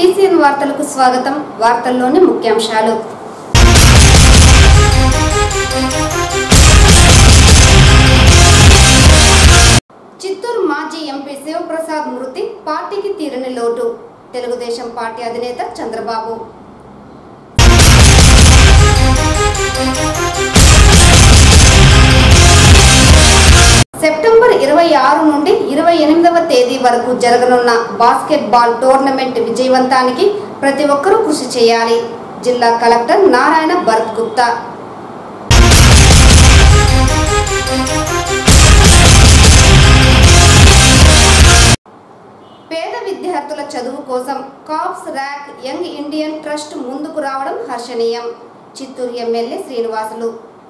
TCN వార్తలకు స్వాగతం వార్తల్లోని ముఖ్యాంశాలు చిత్తూరు మాజీ ఎంపీ శివప్రసాద్ మృతి పార్టీకి తీరని లోటు తెలుగుదేశం పార్టీ అధినేత చంద్రబాబు సెప్టెంబర్ ఇరవై ఆరు నుండి ఇరవై ఎనిమిదవ తేదీ వరకు జరగనున్న బాస్కెట్ బాల్ టోర్నమెంట్ విజయవంతానికి ప్రతి ఒక్కరూ కృషి చేయాలి జిల్లా కలెక్టర్ నారాయణ భరత్ గుప్తా పేద విద్యార్థుల చదువు కోసం Caps Rack Young Indian Trust ముందుకు రావడం హర్షణీయం చిత్తూరు ఎమ్మెల్యే శ్రీనివాసులు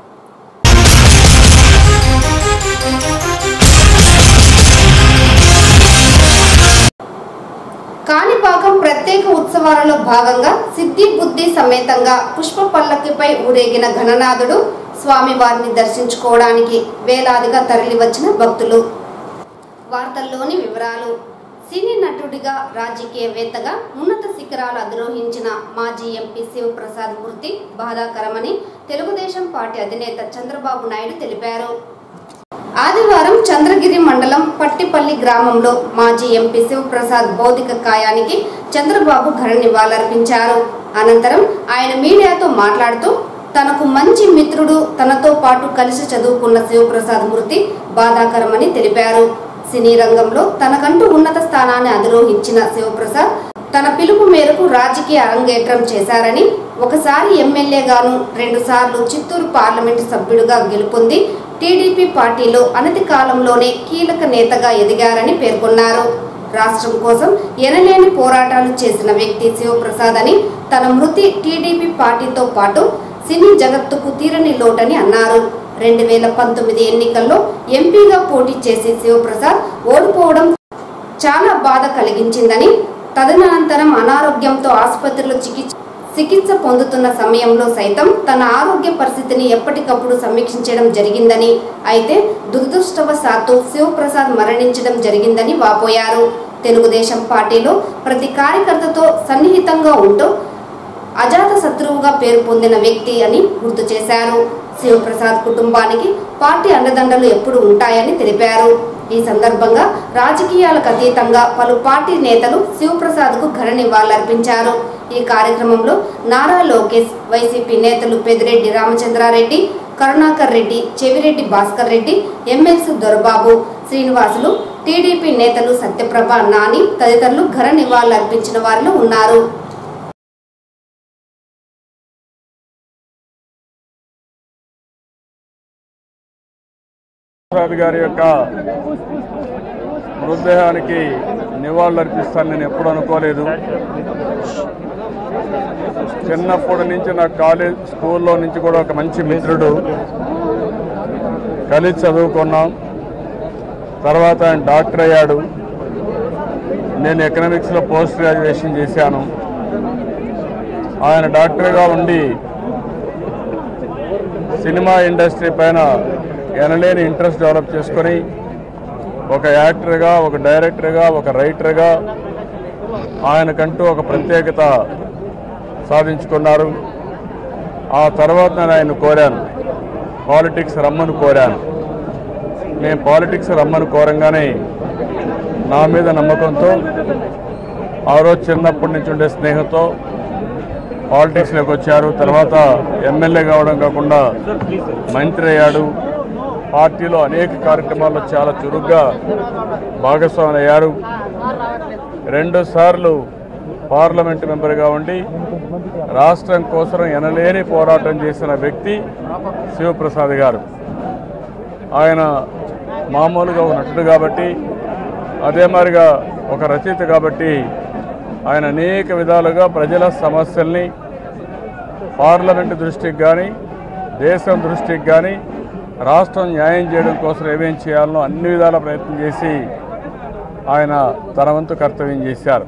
కాణిపాకం ప్రత్యేక ఉత్సవాలలో భాగంగా సిద్ధి బుద్ధి సమేతంగా పుష్ప పల్లకిపై ఊరేగిన ఘననాథుడు స్వామివారిని దర్శించుకోవడానికి వేలాదిగా తరలివచ్చిన భక్తులు వార్తల్లోని వివరాలు సినీ నటుడిగా రాజకీయవేత్తగా ఉన్నత శిఖరాలు అధిరోహించిన మాజీ ఎంపీ శివప్రసాద్ మృతి బాధాకరమని తెలుగుదేశం పార్టీ అధినేత చంద్రబాబు నాయుడు తెలిపారు ఆదివారం చంద్రగిరి మండలం పట్టిపల్లి గ్రామంలో మాజీ ఎంపీ శివప్రసాద్ భౌతిక కాయానికి చంద్రబాబు ఘన నివాళులర్పించారు అనంతరం ఆయన మీడియాతో మాట్లాడుతూ తనకు మంచి మిత్రుడు తనతో పాటు కలిసి చదువుకున్న శివప్రసాద్ మృతి బాధాకరమని తెలిపారు సినీ రంగంలో తనకంటూ ఉన్నత స్థానాన్ని అధిరోహించిన శివప్రసాద్ తన పిలుపు మేరకు రాజకీయ అరంగేట్రం చేశారని ఒకసారి ఎమ్మెల్యేగాను రెండుసార్లు చిత్తూరు పార్లమెంటు సభ్యుడిగా గెలుపొంది టీడీపీ పార్టీలో అనతి కాలంలోనే కీలక నేతగా ఎదిగారని పేర్కొన్నారు రాష్ట్రం కోసం ఎనలేని పోరాటాలు చేసిన వ్యక్తి శివప్రసాద్ అని తన మృతి టీడీపీ పార్టీతో పాటు సినీ జగత్తుకు తీరని లోటని అన్నారు రెండు వేల పంతొమ్మిది ఎన్నికల్లో ఎంపీగా పోటీ చేసి శివప్రసాద్ ఓడిపోవడం చాలా బాధ కలిగించిందని తదనంతరం అనారోగ్యంతో ఆసుపత్రిలో చికిత్స చికిత్స పొందుతున్న సమయంలో సైతం తన ఆరోగ్య పరిస్థితిని ఎప్పటికప్పుడు సమీక్షించడం జరిగిందని అయితే దురదృష్టవశాత్తు శివప్రసాద్ మరణించడం జరిగిందని వాపోయారు తెలుగుదేశం పార్టీలో ప్రతి కార్యకర్తతో సన్నిహితంగా ఉంటూ అజాత శత్రువుగా పేరు పొందిన వ్యక్తి అని గుర్తు చేశారు శివప్రసాద్ కుటుంబానికి పార్టీ అండదండలు ఎప్పుడు ఉంటాయని తెలిపారు ఈ సందర్భంగా రాజకీయాలకు అతీతంగా పలు పార్టీ నేతలు శివప్రసాద్ కు ఘన నివాళులర్పించారు ఈ కార్యక్రమంలో నారా లోకేష్ వైసీపీ నేతలు పెదిరెడ్డి రామచంద్రారెడ్డి కరుణాకర్ రెడ్డి చెవిరెడ్డి భాస్కర్ రెడ్డి ఎమ్మెల్సీ దొరబాబు శ్రీనివాసులు టీడీపీ నేతలు సత్యప్రభ నాని తదితరులు ఘన నివాళులర్పించిన వారిలో ఉన్నారు ప్రసాద్ గారి యొక్క మృతదేహానికి నివాళులర్పిస్తాను నేను ఎప్పుడు అనుకోలేదు చిన్నప్పటి నుంచి నా కాలేజ్ స్కూల్లో నుంచి కూడా ఒక మంచి మిత్రుడు కలిసి చదువుకున్నాం తర్వాత ఆయన డాక్టర్ అయ్యాడు నేను ఎకనామిక్స్లో పోస్ట్ గ్రాడ్యుయేషన్ చేశాను ఆయన డాక్టర్గా ఉండి సినిమా ఇండస్ట్రీ పైన ఎనలేని ఇంట్రెస్ట్ డెవలప్ చేసుకొని ఒక యాక్టర్గా ఒక డైరెక్టర్గా ఒక రైటర్గా ఆయనకంటూ ఒక ప్రత్యేకత సాధించుకున్నారు ఆ తర్వాత నేను ఆయన కోరాను పాలిటిక్స్ రమ్మని కోరాను నేను పాలిటిక్స్ రమ్మని కోరంగానే నా మీద నమ్మకంతో ఆ రోజు చిన్నప్పటి నుంచి ఉండే స్నేహంతో పాలిటిక్స్లోకి వచ్చారు తర్వాత ఎమ్మెల్యే కావడం కాకుండా మంత్రి అయ్యాడు పార్టీలో అనేక కార్యక్రమాల్లో చాలా చురుగ్గా భాగస్వామి అయ్యారు రెండు సార్లు పార్లమెంట్ మెంబర్గా ఉండి రాష్ట్రం కోసం ఎనలేని పోరాటం చేసిన వ్యక్తి శివప్రసాద్ గారు ఆయన మామూలుగా ఒక నటుడు కాబట్టి అదే మాదిరిగా ఒక రచయిత కాబట్టి ఆయన అనేక విధాలుగా ప్రజల సమస్యల్ని పార్లమెంటు దృష్టికి కానీ దేశం దృష్టికి కానీ రాష్ట్రం న్యాయం చేయడం కోసం ఏమేం చేయాలనో అన్ని విధాల ప్రయత్నం చేసి ఆయన తన వంతు కర్తవ్యం చేశారు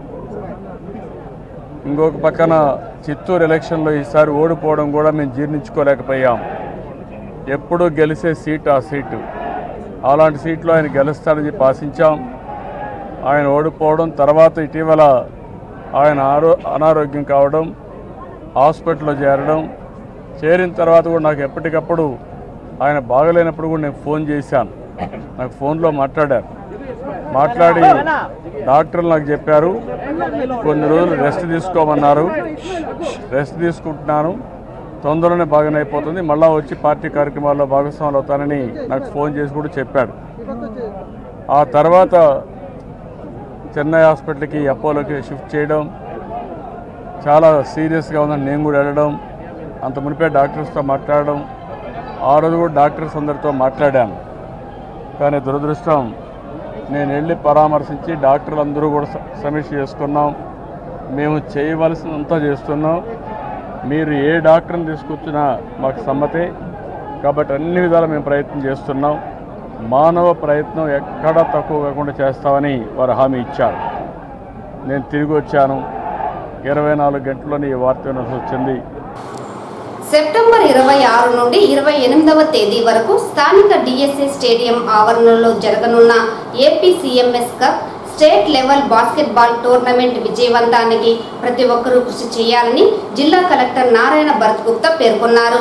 ఇంకొక పక్కన చిత్తూరు ఎలక్షన్లో ఈసారి ఓడిపోవడం కూడా మేము జీర్ణించుకోలేకపోయాం ఎప్పుడూ గెలిచే సీట్ ఆ సీటు అలాంటి సీట్లో ఆయన గెలుస్తాడని చెప్పి ఆశించాం ఆయన ఓడిపోవడం తర్వాత ఇటీవల ఆయన ఆరో అనారోగ్యం కావడం హాస్పిటల్లో చేరడం చేరిన తర్వాత కూడా నాకు ఎప్పటికప్పుడు ఆయన బాగలేనప్పుడు కూడా నేను ఫోన్ చేశాను నాకు ఫోన్లో మాట్లాడారు మాట్లాడి డాక్టర్లు నాకు చెప్పారు కొన్ని రోజులు రెస్ట్ తీసుకోమన్నారు రెస్ట్ తీసుకుంటున్నాను తొందరలోనే బాగానే అయిపోతుంది మళ్ళా వచ్చి పార్టీ కార్యక్రమాల్లో భాగస్వాములు అవుతానని నాకు ఫోన్ చేసి కూడా చెప్పాడు ఆ తర్వాత చెన్నై హాస్పిటల్కి అపోలోకి షిఫ్ట్ చేయడం చాలా సీరియస్గా ఉందని నేను కూడా వెళ్ళడం అంత మునిపే డాక్టర్స్తో మాట్లాడడం ఆ రోజు కూడా డాక్టర్స్ అందరితో మాట్లాడాను కానీ దురదృష్టం నేను వెళ్ళి పరామర్శించి డాక్టర్లు అందరూ కూడా స- సమీక్ష చేసుకున్నాం మేము చేయవలసినంతా చేస్తున్నాం మీరు ఏ డాక్టర్ని తీసుకొచ్చినా మాకు సమ్మతే కాబట్టి అన్ని విధాలు మేము ప్రయత్నం చేస్తున్నాం మానవ ప్రయత్నం ఎక్కడా తక్కువ కాకుండా చేస్తామని వారు హామీ ఇచ్చారు నేను తిరిగి వచ్చాను ఇరవై నాలుగు గంటల్లోనే ఈ వార్త వినాల్సి వచ్చింది సెప్టెంబర్ ఇరవై ఆరు నుండి ఇరవై ఎనిమిదవ తేదీ వరకు స్థానిక డిఎస్ఏ స్టేడియం ఆవరణలో జరగనున్న AP CMS cup state level basketball tournament విజయవంతానికి ప్రతి ఒక్కరూ కృషి చేయాలని జిల్లా కలెక్టర్ నారాయణ భరత్ గుప్తా పేర్కొన్నారు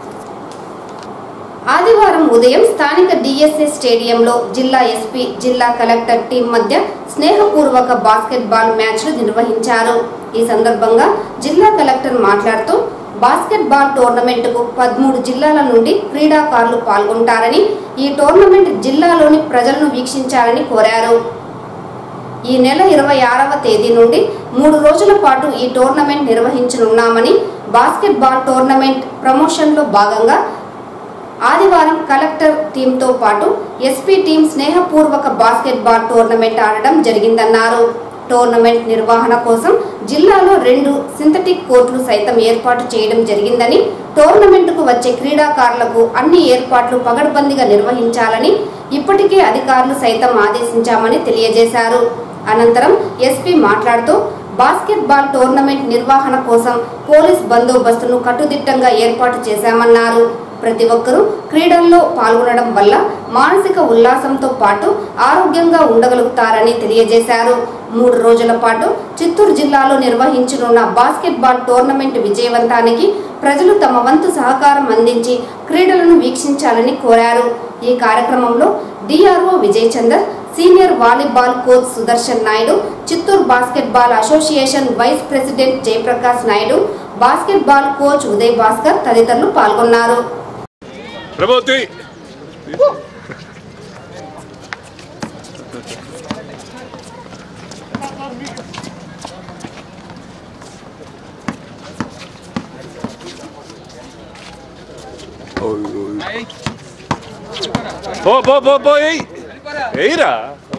ఆదివారం ఉదయం స్థానిక డిఎస్ఏ స్టేడియంలో జిల్లా ఎస్పీ జిల్లా కలెక్టర్ టీం మధ్య స్నేహపూర్వక బాస్కెట్బాల్ మ్యాచ్లు నిర్వహించారు ఈ సందర్భంగా జిల్లా కలెక్టర్ మాట్లాడుతూ బాస్కెట్బాల్ టోర్నమెంట్కు పదమూడు జిల్లాల నుండి క్రీడాకారులు పాల్గొంటారని ఈ టోర్నమెంట్ జిల్లాలోని ప్రజలను వీక్షించాలని కోరారు ఈ నెల ఇరవై ఆరవ తేదీ నుండి మూడు రోజుల పాటు ఈ టోర్నమెంట్ నిర్వహించనున్నామని బాస్కెట్బాల్ టోర్నమెంట్ ప్రమోషన్లో భాగంగా ఆదివారం కలెక్టర్ టీంతో పాటు ఎస్పీ టీం స్నేహపూర్వక బాస్కెట్బాల్ టోర్నమెంట్ ఆడడం జరిగిందన్నారు టోర్నమెంట్ నిర్వహణ కోసం జిల్లాలో రెండు సింథటిక్ కోర్టులు సైతం ఏర్పాటు చేయడం జరిగిందని టోర్నమెంటుకు వచ్చే క్రీడాకారులకు అన్ని ఏర్పాట్లు పగడ్బందీగా నిర్వహించాలని ఇప్పటికే అధికారులు సైతం ఆదేశించామని తెలియజేశారు అనంతరం ఎస్పీ మాట్లాడుతూ బాస్కెట్బాల్ టోర్నమెంట్ నిర్వహణ కోసం పోలీస్ బందోబస్తును కట్టుదిట్టంగా ఏర్పాటు చేశామన్నారు ప్రతి ఒక్కరూ క్రీడల్లో పాల్గొనడం వల్ల మానసిక ఉల్లాసంతో పాటు ఆరోగ్యంగా ఉండగలుగుతారని తెలియజేశారు మూడు రోజుల పాటు చిత్తూరు జిల్లాలో నిర్వహించనున్న బాస్కెట్బాల్ టోర్నమెంట్ విజయవంతానికి ప్రజలు తమ వంతు సహకారం అందించి క్రీడలను వీక్షించాలని కోరారు ఈ కార్యక్రమంలో DRO Vijay Chandar senior volleyball coach Sudarshan Naidu Chittoor basketball association vice president Jayaprakash Naidu basketball coach Uday Bhaskar తదితరులు పాల్గొన్నారు ప్రభావతి పో పో పో పో ఎయ్ ఎయ్యరా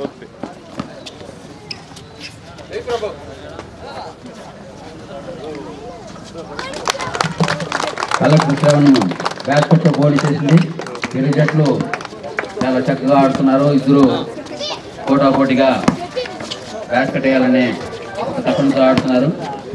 కలెక్టర్ శ్రవణ్ బ్యాస్కెట్ బౌల్ చేసింది ఇరు జట్లు చాలా చక్కగా ఆడుతున్నారు ఇద్దరు పోటాపోటీగా బ్యాస్కెట్ వేయాలనే ఒక తపనతో ఆడుతున్నారు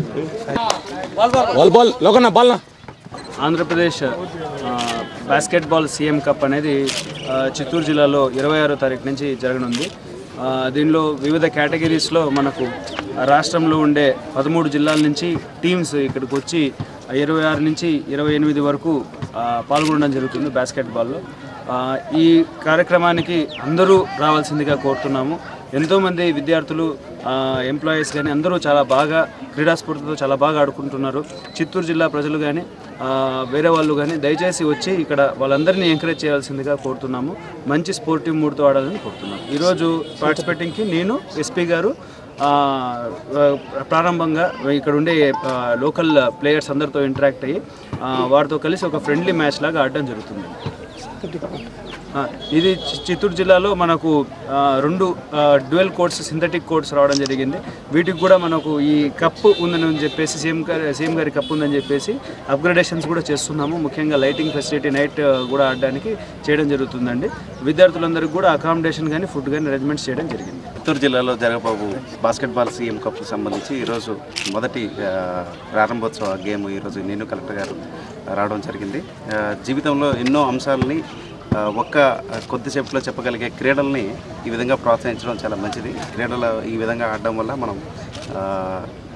బాల్ బాల్ లోకన్న బాల్ నా ఆంధ్రప్రదేశ్ ఆ, బాస్కెట్బాల్ సీఎం కప్ అనేది ఆ, చిత్తూరు జిల్లాలో ఇరవై ఆరో తారీఖు నుంచి జరగనుంది ఆ, దీనిలో వివిధ కేటగిరీస్లో మనకు రాష్ట్రంలో ఉండే పదమూడు జిల్లాల నుంచి టీమ్స్ ఇక్కడికి వచ్చి ఇరవై ఆరు నుంచి ఇరవై ఎనిమిది వరకు ఆ, పాల్గొనడం జరుగుతుంది బాస్కెట్బాల్లో ఆ, ఈ కార్యక్రమానికి అందరూ రావాల్సిందిగా కోరుతున్నాము ఎంతోమంది విద్యార్థులు ఎంప్లాయీస్ కానీ అందరూ చాలా బాగా క్రీడాస్ఫూర్తితో చాలా బాగా ఆడుకుంటున్నారు చిత్తూరు జిల్లా ప్రజలు కానీ వేరే వాళ్ళు కానీ దయచేసి వచ్చి ఇక్కడ వాళ్ళందరినీ ఎంకరేజ్ చేయాల్సిందిగా కోరుతున్నాము మంచి స్పోర్టివ్ మూడ్తో ఆడాలని కోరుతున్నాము ఈరోజు పార్టిసిపేటింగ్కి నేను ఎస్పీ గారు ఆ, ఆ, ప్రారంభంగా ఇక్కడ ఉండే ఆ, లోకల్ ప్లేయర్స్ అందరితో ఇంటరాక్ట్ అయ్యి ఆ, వారితో కలిసి ఒక ఫ్రెండ్లీ మ్యాచ్ లాగా ఆడడం జరుగుతుంది ఆ, ఇది చి- చిత్తూరు జిల్లాలో మనకు ఆ, రెండు డ్యువెల్ కోర్ట్స్ సింథటిక్ కోర్ట్స్ రావడం జరిగింది వీటికి కూడా మనకు ఈ కప్పు ఉందని చెప్పేసి సీఎం గారి సీఎం గారి కప్పు ఉందని చెప్పేసి అప్గ్రేడేషన్స్ కూడా చేస్తున్నాము ముఖ్యంగా లైటింగ్ ఫెసిలిటీ నైట్ కూడా ఆడడానికి చేయడం జరుగుతుందండి విద్యార్థులందరికీ కూడా అకామిడేషన్ కానీ ఫుడ్ కానీ అరేంజ్మెంట్స్ చేయడం జరిగింది చిత్తూరు జిల్లాలో జరగబోవు బాస్కెట్బాల్ సీఎం కప్కు సంబంధించి ఈరోజు మొదటి ఆ, ప్రారంభోత్సవ గేమ్ ఈరోజు నేను కలెక్టర్ గారు రావడం జరిగింది ఆ, జీవితంలో ఎన్నో అంశాలని ఆ, ఒక్క కొద్దిసేపులో చెప్పగలిగే క్రీడల్ని ఈ విధంగా ప్రోత్సహించడం చాలా మంచిది క్రీడలు ఈ విధంగా ఆడడం వల్ల మనం ఆ,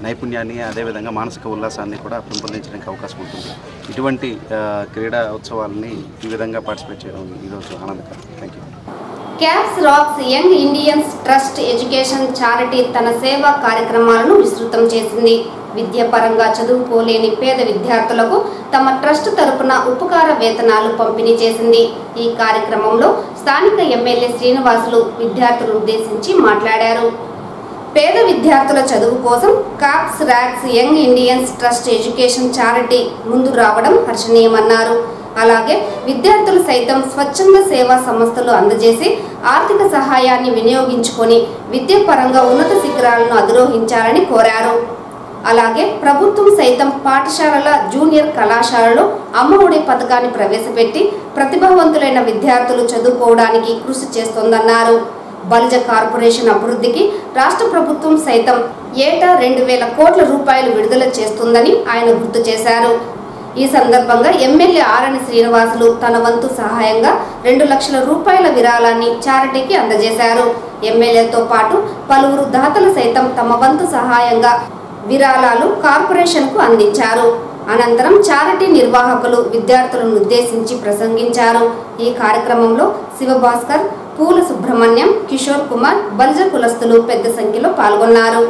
నైపుణ్యాన్ని అదేవిధంగా మానసిక ఉల్లాసాన్ని కూడా పెంపొందించడానికి అవకాశం ఉంటుంది ఇటువంటి ఆ, క్రీడా ఉత్సవాలని ఈ విధంగా పార్టిసిపేట్ చేయడం ఈరోజు ఆనందకరం thank you Caps Racks Young Indians Trust education charity తన సేవా కార్యక్రమాలను విస్తృతం చేసింది విద్యాపరంగా చదువుకోలేని పేద విద్యార్థులకు తమ ట్రస్ట్ తరపున ఉపకార వేతనాలు పంపిణీ చేసింది ఈ కార్యక్రమంలో స్థానిక ఎమ్మెల్యే శ్రీనివాసులు విద్యార్థులను ఉద్దేశించి మాట్లాడారు పేద విద్యార్థుల చదువు కోసం Caps Racks Young Indians Trust education charity ముందు రావడం హర్షణీయమన్నారు అలాగే విద్యార్థులు సైతం స్వచ్ఛంద సేవా సంస్థలు అందజేసి ఆర్థిక సహాయాన్ని వినియోగించుకొని విద్యాపరంగా ఉన్నత శిఖరాలను అధిరోహించాలని కోరారు అలాగే ప్రభుత్వం సైతం పాఠశాలల జూనియర్ కళాశాలలో అమ్మఒడి పథకాన్ని ప్రవేశపెట్టి ప్రతిభావంతులైన విద్యార్థులు చదువుకోవడానికి కృషి చేస్తోందన్నారు బలిజ కార్పొరేషన్ అభివృద్ధికి రాష్ట్ర ప్రభుత్వం సైతం ఏటా రెండు వేల కోట్ల రూపాయలు విడుదల చేస్తుందని ఆయన గుర్తు చేశారు ఈ సందర్భంగా ఎమ్మెల్యే ఆరణి శ్రీనివాసులు తన వంతు సహాయంగా రెండు లక్షల రూపాయల విరాళాన్ని చారిటీకి అందజేశారు ఎమ్మెల్యేతో పాటు పలువురు దాతలు సైతం తమ వంతు సహాయంగా విరాళాలు కార్పొరేషన్కు అందించారు అనంతరం చారిటీ నిర్వాహకులు విద్యార్థులను ఉద్దేశించి ప్రసంగించారు ఈ కార్యక్రమంలో శివభాస్కర్ పూల సుబ్రహ్మణ్యం కిషోర్ కుమార్ బలిజ కులస్తులు పెద్ద సంఖ్యలో పాల్గొన్నారు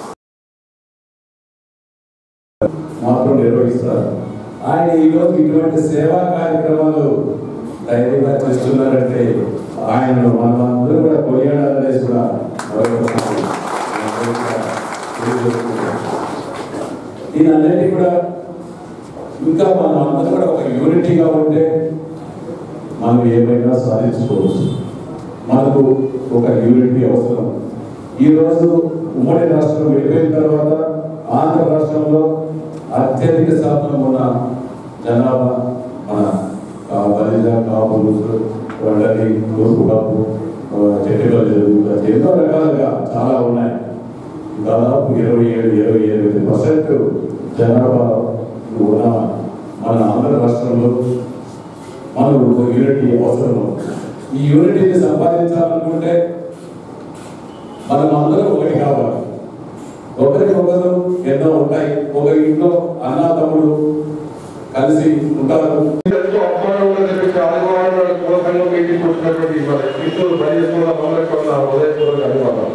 మాత్రం నిర్వహిస్తారు ఆయన ఈరోజు ఇటువంటి సేవా కార్యక్రమాలు ధైర్యంగా చేస్తున్నారంటే ఆయనను మనం అందరూ కూడా కొనియాడాలనేసి కూడా మరొకసారి తెలియజేస్తున్నాను. దీనన్నిటి కూడా ఇంకా మనం అందరూ కూడా ఒక యూనిటీగా ఉంటే మనం ఏమైనా సాధించుకోవచ్చు మనకు ఒక యూనిటీ అవసరం ఈరోజు ఉమ్మడి రాష్ట్రం విడిపోయిన తర్వాత ఆంధ్ర రాష్ట్రంలో అత్యధిక శాతం ఉన్న జనాభా మన ఆ, బలిజ కాపులు వాళ్ళని తూర్పు కాపు చెట్టుబల్లి ఎన్నో రకాలుగా చాలా ఉన్నాయి దాదాపు ఇరవై ఏడు ఇరవై ఎనిమిది పర్సెంట్ జనాభా ఉన్న మన ఆంధ్ర రాష్ట్రంలో మనకు ఒక యూనిటీ అవసరం ఈ యూనిటీని సంపాదించాలనుకుంటే మనం అందరం ఒకటి కావాలి ఒకరికొకరు ఎన్నో ఉంటాయి ఒక ఇంట్లో అన్న తమ్ముడు కలిసి ఉంటారు ఎంతో అపమానం ఉన్నది చెప్పి ఆదివారం కులకంలో ఇంటికి వచ్చినటువంటి మన క్రీస్తులు బయలుదేరుకున్న మమ్మల్ని ఉదయపూర్వక అభిమానాలు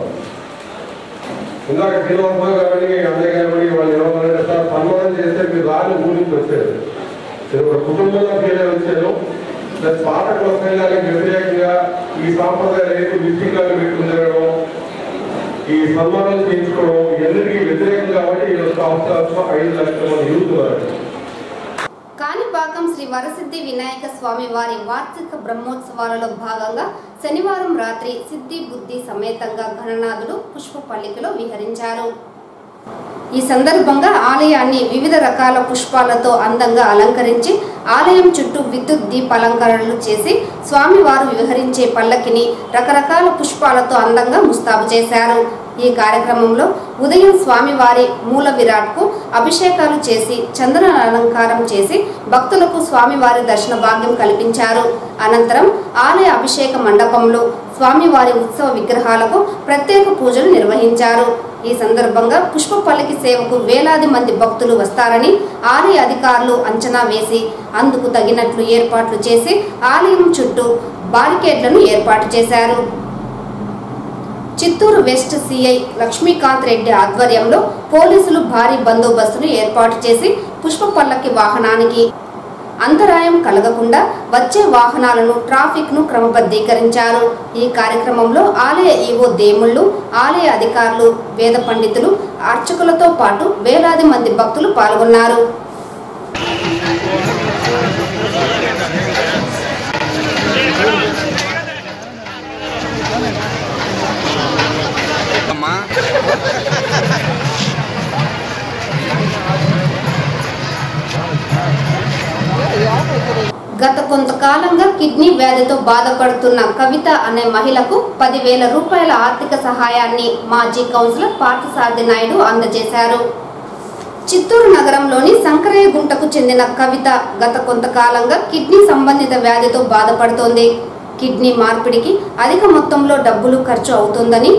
ఇందాక శ్రీనివాస గారిని అన్నయ్య గారిని వాళ్ళు ఏమన్నారంటే సార్ సన్మానం చేస్తే మీరు రాని ఊరి నుంచి వచ్చారు నేను ఒక కుటుంబంలో ఫీల్ వచ్చాను ప్లస్ పాత కుల సంఘాలకు వ్యతిరేకంగా ఈ సాంప్రదాయాలు ఏది మిస్టింగ్లను పెట్టుకుందడం ఈ సన్మానం చేయించుకోవడం ఇవన్నిటికీ వ్యతిరేకం కాబట్టి ఈ యొక్క సంవత్సరాలు ఐదు లక్షల మంది యూత్ ఉన్నారు కాణిపాకం శ్రీ వరసిద్ధి వినాయక స్వామి వారి వార్షిక బ్రహ్మోత్సవాలలో భాగంగా శనివారం రాత్రి సిద్ధి బుద్ధి సమేతంగా గణనాథుడు పుష్పపల్లికలో విహరించారు ఈ సందర్భంగా ఆలయాన్ని వివిధ రకాల పుష్పాలతో అందంగా అలంకరించి ఆలయం చుట్టూ విద్యుత్ దీపాలంకరణలు చేసి స్వామివారు విహరించే పల్లకిని రకరకాల పుష్పాలతో అందంగా ముస్తాబు చేశారు ఈ కార్యక్రమంలో ఉదయం స్వామివారి మూల విరాట్కు అభిషేకాలు చేసి చందన అలంకారం చేసి భక్తులకు స్వామివారి దర్శన భాగ్యం కల్పించారు అనంతరం ఆలయ అభిషేక మండపంలో స్వామివారి ఉత్సవ విగ్రహాలకు ప్రత్యేక పూజలు నిర్వహించారు ఈ సందర్భంగా పుష్పపల్లికి సేవకు వేలాది మంది భక్తులు వస్తారని ఆలయ అధికారులు అంచనా వేసి అందుకు తగినట్లు ఏర్పాట్లు చేసి ఆలయం చుట్టూ బారికేడ్లను ఏర్పాటు చేశారు చిత్తూరు వెస్ట్ సిఐ లక్ష్మీకాంత్ రెడ్డి ఆధ్వర్యంలో పోలీసులు భారీ బందోబస్తును ఏర్పాటు చేసి పుష్పపల్లకి వాహనానికి అంతరాయం కలగకుండా వచ్చే వాహనాలను ట్రాఫిక్ ను క్రమబద్ధీకరించారు ఈ కార్యక్రమంలో ఆలయ ఈవో దేముళ్ళు ఆలయ అధికారులు వేద పండితులు అర్చకులతో పాటు వేలాది మంది భక్తులు పాల్గొన్నారు గత కొంతకాలంగా కిడ్నీ వ్యాధితో బాధపడుతున్న కవిత అనే మహిళకు పదివేల రూపాయల ఆర్థిక సహాయాన్ని మాజీ కౌన్సిలర్ పార్థసారథి నాయుడు అందజేశారు చిత్తూరు నగరంలోని సంకరయ్యగుంటకు చెందిన కవిత గత కొంతకాలంగా కిడ్నీ సంబంధిత వ్యాధితో బాధపడుతోంది కిడ్నీ మార్పిడికి అధిక మొత్తంలో డబ్బులు ఖర్చు అవుతుందని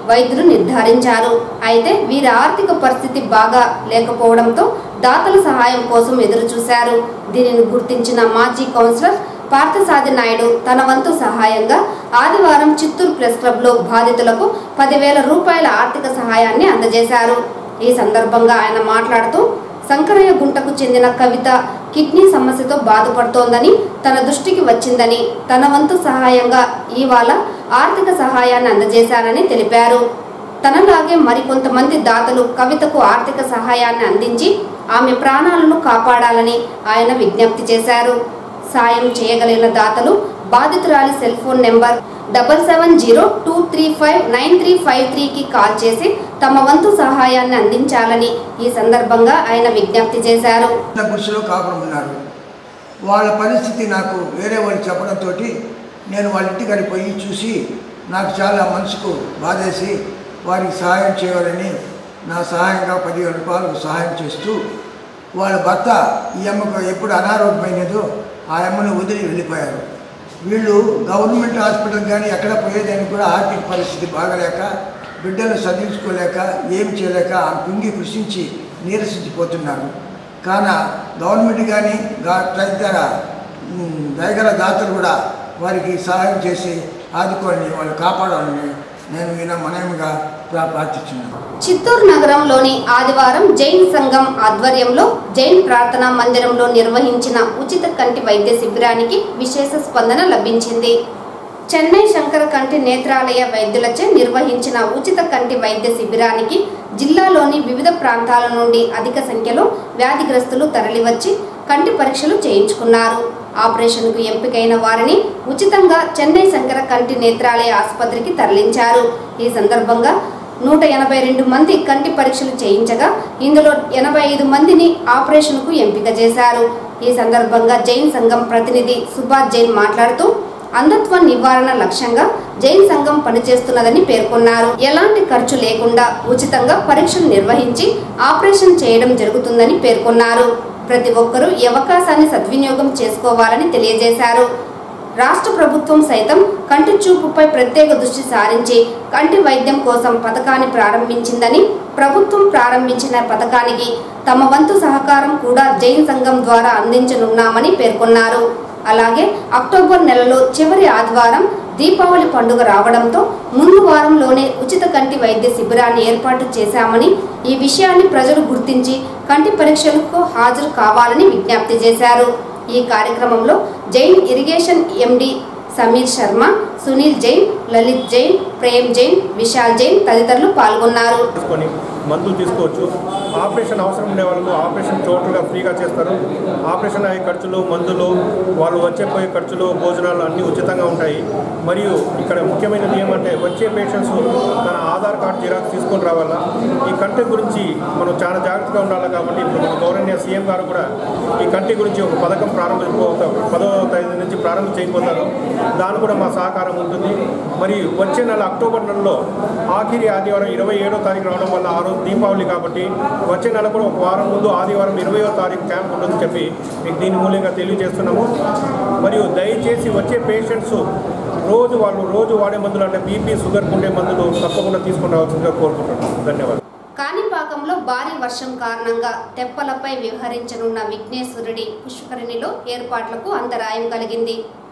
వైద్యులు నిర్ధారించారు అయితే వీరి ఆర్థిక పరిస్థితి బాగా లేకపోవడంతో దాతల సహాయం కోసం ఎదురు చూశారు దీనిని గుర్తించిన మాజీ కౌన్సిలర్ పార్థసాది నాయుడు తన వంతు సహాయంగా ఆదివారం చిత్తూరు ప్రెస్ క్లబ్లో బాధితులకు పదివేల రూపాయల ఆర్థిక సహాయాన్ని అందజేశారు ఈ సందర్భంగా ఆయన మాట్లాడుతూ శంకరయ్య గుంటకు చెందిన కవిత కిడ్నీ సమస్యతో బాధపడుతోందని తన దృష్టికి వచ్చిందని తన వంతు సహాయంగా ఇవాళ ఆర్థిక సహాయాన్ని అందజేశారని తెలిపారు తనలాగే మరికొంతమంది దాతలు కవితకు ఆర్థిక సహాయాన్ని అందించి ఆమె ప్రాణాలను కాపాడాలని ఆయన విజ్ఞప్తి చేశారు సాయం చేయగలిగిన దాతలు బాధితురాలి cell phone number double seven zero two three five nine three five త్రీకి కాల్ చేసి తమ వంతు సహాయాన్ని అందించాలని ఈ సందర్భంగా ఆయన విజ్ఞప్తి చేశారు చిన్న గుడిసెలో కాపురం ఉన్నారు వాళ్ళ పరిస్థితి నాకు వేరే వాళ్ళు చెప్పడంతో నేను వాళ్ళ ఇంటికి పోయి చూసి నాకు చాలా మనసుకు బాధేసి వారికి సహాయం చేయాలని నా సహాయంగా పదివేల రూపాయలు సహాయం చేస్తూ వాళ్ళ భర్త ఈ అమ్మకు ఎప్పుడు అనారోగ్యమైనదో ఆ అమ్మను వదిలి వెళ్ళిపోయారు వీళ్ళు గవర్నమెంట్ హాస్పిటల్ కానీ ఎక్కడ పోయేదానికి కూడా ఆర్థిక పరిస్థితి బాగలేక బిడ్డలు చదివించుకోలేక ఏం చేయలేక ఆ కుంగి కృషించి నీరసించిపోతున్నారు కాన గవర్నమెంట్ కానీ గా- తదితర ఉమ్, దయగల దాతలు కూడా వారికి సహాయం చేసి ఆదుకోవాలని వాళ్ళు కాపాడాలని నేను ఈయన మనయముగా ప్రా- ప్రార్థిస్తున్నాను చిత్తూరు నగరంలోని ఆదివారం జైన్ సంఘం ఆధ్వర్యంలో జైన్ ప్రార్థనా మందిరంలో నిర్వహించిన ఉచిత కంటి వైద్య శిబిరానికి విశేష స్పందన లభించింది చెన్నై శంకర కంటి నేత్రాలయ వైద్యులచే నిర్వహించిన ఉచిత కంటి వైద్య శిబిరానికి జిల్లాలోని వివిధ ప్రాంతాల నుండి అధిక సంఖ్యలో వ్యాధిగ్రస్తులు తరలివచ్చి కంటి పరీక్షలు చేయించుకున్నారు ఆపరేషన్కు ఎంపికైన వారిని ఉచితంగా చెన్నై శంకర కంటి నేత్రాలయ ఆసుపత్రికి తరలించారు ఈ సందర్భంగా నూట ఎనభై రెండు మంది కంటి పరీక్షలు చేయించగా ఇందులో ఎనభై ఐదు మందిని ఆపరేషన్కు ఎంపిక చేశారు ఈ సందర్భంగా జైన్ సంఘం ప్రతినిధి సుభాష్ జైన్ మాట్లాడుతూ అంధత్వ నివారణ లక్ష్యంగా జైన్ సంఘం పనిచేస్తున్నదని పేర్కొన్నారు ఎలాంటి ఖర్చు లేకుండా ఉచితంగా పరీక్షలు నిర్వహించి ఆపరేషన్ చేయడం జరుగుతుందని పేర్కొన్నారు ప్రతి ఒక్కరూ ఈ అవకాశాన్ని సద్వినియోగం చేసుకోవాలని తెలియజేశారు రాష్ట్ర ప్రభుత్వం సైతం కంటి చూపుపై ప్రత్యేక దృష్టి సారించి కంటి వైద్యం కోసం పథకాన్ని ప్రారంభించిందని ప్రభుత్వం ప్రారంభించిన పథకానికి తమ వంతు సహకారం కూడా జైన్ సంఘం ద్వారా అందించనున్నామని పేర్కొన్నారు అలాగే అక్టోబర్ నెలలో చివరి ఆదివారం దీపావళి పండుగ రావడంతో ముందు వారంలోనే ఉచిత కంటి వైద్య శిబిరాన్ని ఏర్పాటు చేశామని ఈ విషయాన్ని ప్రజలు గుర్తించి కంటి పరీక్షలకు హాజరు కావాలని విజ్ఞప్తి చేశారు ఈ కార్యక్రమంలో జైన్ ఇరిగేషన్ ఎండి సమీర్ శర్మ సునీల్ జైన్ లలిత్ జైన్ ప్రేమ్ జైన్ విశాల్ జైన్ తదితరులు పాల్గొన్నారు తీసుకొని మందులు తీసుకోవచ్చు ఆపరేషన్ అవసరం ఉండే వాళ్ళకు ఆపరేషన్ టోటల్గా ఫ్రీగా చేస్తారు ఆపరేషన్ అయ్యే ఖర్చులు మందులు వాళ్ళు వచ్చే పోయే ఖర్చులు భోజనాలు అన్నీ ఉచితంగా ఉంటాయి మరియు ఇక్కడ ముఖ్యమైనది ఏమంటే వచ్చే పేషెంట్స్ తన ఆధార్ కార్డు జిరాక్స్ తీసుకొని రావాలా ఈ కంటి గురించి మనం చాలా జాగ్రత్తగా ఉండాలి కాబట్టి ఇప్పుడు మన గౌరవనీయ సీఎం గారు కూడా ఈ కంటి గురించి ఒక పథకం ప్రారంభించబోతారు పదో తేదీ నుంచి ప్రారంభం చేయబోతారు దాని కూడా మా సహకారం ఉంటుంది మరి వచ్చే నెల అక్టోబర్ నెలలో ఆఖరి ఆదివారం ఇరవై ఏడో తారీఖు రావడం వల్ల ఆ రోజు దీపావళి కాబట్టి వచ్చే నెల కూడా ఒక వారం ముందు ఆదివారం ఇరవయో తారీఖు క్యాంప్ ఉంటుందని చెప్పి మీకు దీని మూల్యంగా తెలియజేస్తున్నాము మరియు దయచేసి వచ్చే పేషెంట్స్ రోజు వాళ్ళు రోజు వాడే మందులు అంటే బీపీ షుగర్ ఉండే మందులు తప్పకుండా తీసుకుని రావాల్సిందిగా కోరుకుంటున్నాను ధన్యవాదాలు కాణిపాకంలో భారీ వర్షం కారణంగా తెప్పలపై విహరించనున్న విఘ్నేశ్వరుడి పుష్కరిణిలో ఏర్పాట్లకు అంతరాయం కలిగింది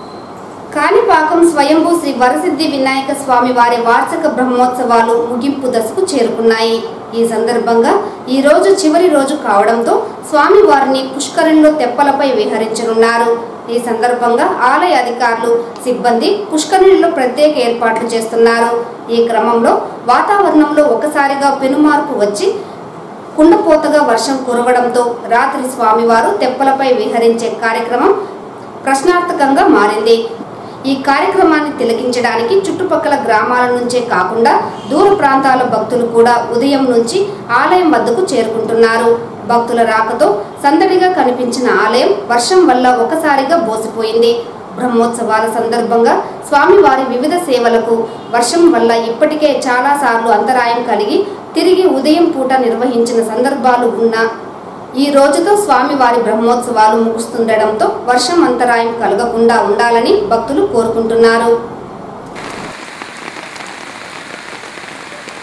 కాణిపాకం స్వయంభూ శ్రీ వరసిద్ధి వినాయక స్వామి వారి వార్షిక బ్రహ్మోత్సవాలు ముగింపు దశకు చేరుకున్నాయి ఈ సందర్భంగా ఈ రోజు చివరి రోజు కావడంతో స్వామి వారిని పుష్కరిణిలో తెప్పలపై విహరించనున్నారు ఈ సందర్భంగా ఆలయ అధికారులు సిబ్బంది పుష్కరిణిలో ప్రత్యేక ఏర్పాట్లు చేస్తున్నారు ఈ క్రమంలో వాతావరణంలో ఒకసారిగా పెనుమార్పు వచ్చి కుండపోతగా వర్షం కురవడంతో రాత్రి స్వామివారు తెప్పలపై విహరించే కార్యక్రమం ప్రశ్నార్థకంగా మారింది ఈ కార్యక్రమాన్ని తిలకించడానికి చుట్టుపక్కల గ్రామాల నుంచే కాకుండా దూర ప్రాంతాల భక్తులు కూడా ఉదయం నుంచి ఆలయం వద్దకు చేరుకుంటున్నారు భక్తుల రాకతో సందడిగా కనిపించిన ఆలయం వర్షం వల్ల ఒకసారిగా బోసిపోయింది బ్రహ్మోత్సవాల సందర్భంగా స్వామివారి వివిధ సేవలకు వర్షం వల్ల ఇప్పటికే చాలాసార్లు అంతరాయం కలిగి తిరిగి ఉదయం పూట నిర్వహించిన సందర్భాలు ఉన్నా ఈ రోజుతో స్వామివారి బ్రహ్మోత్సవాలు ముగుస్తుండటంతో వర్షం అంతరాయం కలగకుండా ఉండాలని భక్తులు కోరుకుంటున్నారు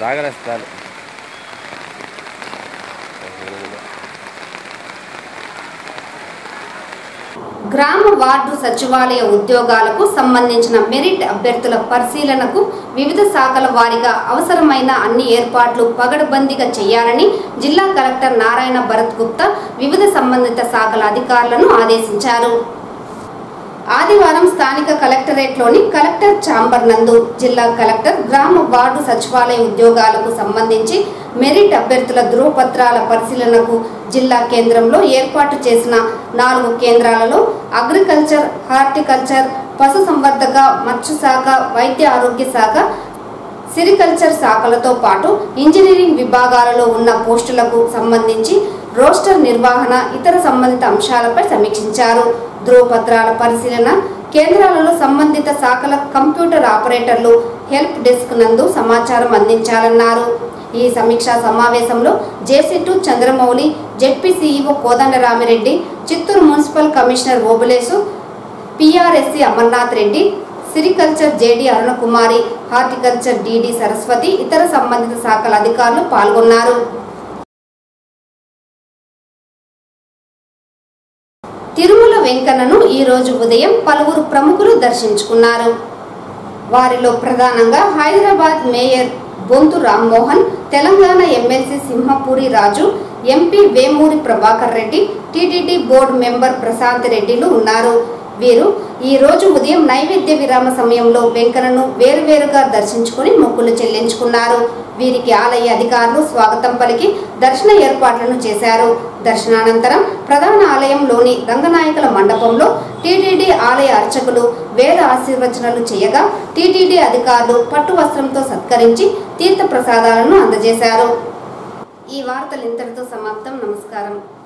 తాగరేస్తారు గ్రామ వార్డు సచివాలయ ఉద్యోగాలకు సంబంధించిన మెరిట్ అభ్యర్థుల పరిశీలనకు వివిధ శాఖల వారీగా అవసరమైన అన్ని ఏర్పాట్లు పగడబందీగా చేయాలని జిల్లా కలెక్టర్ నారాయణ భరత్ గుప్తా వివిధ సంబంధిత శాఖల అధికారులను ఆదేశించారు ఆదివారం స్థానిక కలెక్టరేట్లోని కలెక్టర్ ఛాంబర్ నందు జిల్లా కలెక్టర్ గ్రామ వార్డు సచివాలయ ఉద్యోగాలకు సంబంధించి మెరిట్ అభ్యర్థుల ధృవపత్రాల పరిశీలనకు జిల్లా కేంద్రంలో ఏర్పాటు చేసిన నాలుగు కేంద్రాలలో అగ్రికల్చర్ హార్టికల్చర్ పశుసంవర్ధక మత్స్య శాఖ వైద్య ఆరోగ్య శాఖ సిరికల్చర్ శాఖలతో పాటు ఇంజనీరింగ్ విభాగాలలో ఉన్న పోస్టులకు సంబంధించి రోస్టర్ నిర్వహణ ఇతర సంబంధిత అంశాలపై సమీక్షించారు ధృవపత్రాల పరిశీలన కేంద్రాలలో సంబంధిత శాఖల కంప్యూటర్ ఆపరేటర్లు హెల్ప్ డెస్క్ నందు సమాచారం అందించాలన్నారు ఈ సమీక్షా సమావేశంలో JC two Chandramouli ZP CEO Kodandaramireddy Chittoor municipal commissioner Obulesu PRSC Amarnath Reddy sericulture JD Arunakumari horticulture DD Saraswati ఇతర సంబంధిత శాఖల అధికారులు పాల్గొన్నారు తిరుమల వెంకన్నను ఈ రోజు ఉదయం పలువురు ప్రముఖులు దర్శించుకున్నారు వారిలో ప్రధానంగా Hyderabad mayor Bonthu Rammohan Telangana MLC Simhapuri Raju MP Vemuri Prabhakar Reddy TTD board member Prashanth రెడ్డిలు ఉన్నారు వీరు ఈ రోజు ఉదయం నైవేద్య విరామ సమయంలో వెంకన్నను వేరువేరుగా దర్శించుకుని మొక్కులు చెల్లించుకున్నారు వీరికి ఆలయ అధికారులు స్వాగతం పలికి దర్శన ఏర్పాట్లను చేశారు దర్శనానంతరం ప్రధాన ఆలయంలోని రంగనాయకుల మండపంలో టీటీడీ ఆలయ అర్చకులు వేద ఆశీర్వచనలు చేయగా టీటీడీ అధికారులు పట్టు వస్త్రంతో సత్కరించి తీర్థ ప్రసాదాలను అందజేశారు ఈ వార్తలు ఇంతటితో సమాప్తం నమస్కారం